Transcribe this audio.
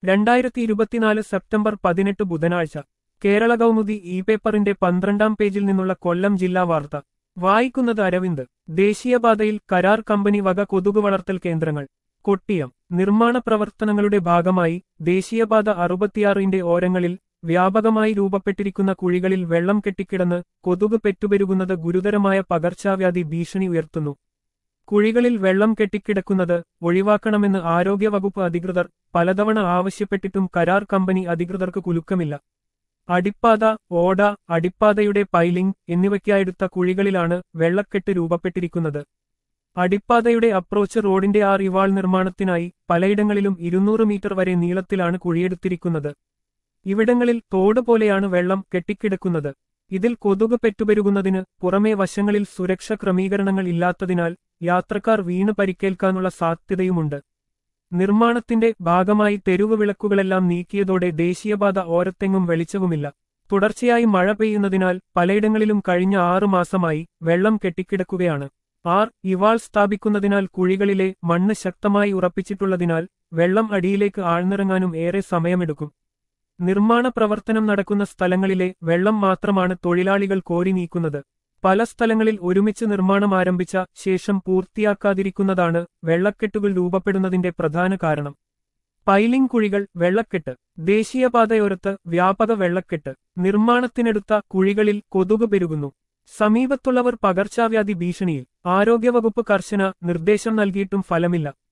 രണ്ടായിരത്തി ഇരുപത്തിനാല് സെപ്റ്റംബർ പതിനെട്ട് ബുധനാഴ്ച കേരള കൗമുദി ഇ പേപ്പറിന്റെ പന്ത്രണ്ടാം പേജിൽ നിന്നുള്ള കൊല്ലം ജില്ലാ വാർത്ത വായിക്കുന്നത് അരവിന്ദ് ദേശീയപാതയിൽ കരാർ കമ്പനി വക കൊതുകു വളർത്തൽ കേന്ദ്രങ്ങൾ കൊട്ടിയം നിർമ്മാണ പ്രവർത്തനങ്ങളുടെ ഭാഗമായി ദേശീയപാത അറുപത്തിയാറിന്റെ ഓരങ്ങളിൽ വ്യാപകമായി രൂപപ്പെട്ടിരിക്കുന്ന കുഴികളിൽ വെള്ളം കെട്ടിക്കിടന്ന് കൊതുക് പെറ്റുപെരുകുന്നത് ഗുരുതരമായ പകർച്ചവ്യാധി ഭീഷണി ഉയർത്തുന്നു കുഴികളിൽ വെള്ളം കെട്ടിക്കിടക്കുന്നത് ഒഴിവാക്കണമെന്ന് ആരോഗ്യവകുപ്പ് അധികൃതർ പലതവണ ആവശ്യപ്പെട്ടിട്ടും കരാർ കമ്പനി അധികൃതർക്ക് കുലുക്കമില്ല അടിപ്പാത ഓട അടിപ്പാതയുടെ പൈലിംഗ് എന്നിവയ്ക്കായെടുത്ത കുഴികളിലാണ് വെള്ളക്കെട്ട് രൂപപ്പെട്ടിരിക്കുന്നത് അടിപ്പാതയുടെ അപ്രോച്ച് റോഡിന്റെ ആർ ഇവാൾ നിർമ്മാണത്തിനായി പലയിടങ്ങളിലും ഇരുന്നൂറ് മീറ്റർ വരെ നീളത്തിലാണ് കുഴിയെടുത്തിരിക്കുന്നത് ഇവിടങ്ങളിൽ തോട് പോലെയാണ് വെള്ളം കെട്ടിക്കിടക്കുന്നത് ഇതിൽ കൊതുക് പെറ്റുപെരുകുന്നതിന് പുറമേ വശങ്ങളിൽ സുരക്ഷ ക്രമീകരണങ്ങൾ ഇല്ലാത്തതിനാൽ യാത്രക്കാർ വീണ് പരിക്കേൽക്കാനുള്ള സാധ്യതയുമുണ്ട് നിർമ്മാണത്തിന്റെ ഭാഗമായി തെരുവ് വിളക്കുകളെല്ലാം നീക്കിയതോടെ ദേശീയപാത ഓരത്തെങ്ങും വെളിച്ചവുമില്ല തുടർച്ചയായി മഴ പെയ്യുന്നതിനാൽ പലയിടങ്ങളിലും കഴിഞ്ഞ ആറു മാസമായി വെള്ളം കെട്ടിക്കിടക്കുകയാണ് ആർ ഇവാൾ സ്ഥാപിക്കുന്നതിനാൽ കുഴികളിലെ മണ്ണ് ശക്തമായി ഉറപ്പിച്ചിട്ടുള്ളതിനാൽ വെള്ളം അടിയിലേക്ക് ആഴ്ന്നിറങ്ങാനും ഏറെ സമയമെടുക്കും നിർമ്മാണ പ്രവർത്തനം നടക്കുന്ന സ്ഥലങ്ങളിലെ വെള്ളം മാത്രമാണ് തൊഴിലാളികൾ കോരി നീക്കുന്നത് പല സ്ഥലങ്ങളിൽ ഒരുമിച്ച് നിർമ്മാണം ആരംഭിച്ച ശേഷം പൂർത്തിയാക്കാതിരിക്കുന്നതാണ് വെള്ളക്കെട്ടുകൾ രൂപപ്പെടുന്നതിന്റെ പ്രധാന കാരണം പൈലിംഗ് കുഴികൾ വെള്ളക്കെട്ട് ദേശീയപാതയോരത്ത് വ്യാപക വെള്ളക്കെട്ട് നിർമ്മാണത്തിനെടുത്ത കുഴികളിൽ കൊതുക് പെരുകുന്നു സമീപത്തുള്ളവർ പകർച്ചവ്യാധി ഭീഷണിയിൽ ആരോഗ്യവകുപ്പ് കർശന നിർദ്ദേശം നൽകിയിട്ടും ഫലമില്ല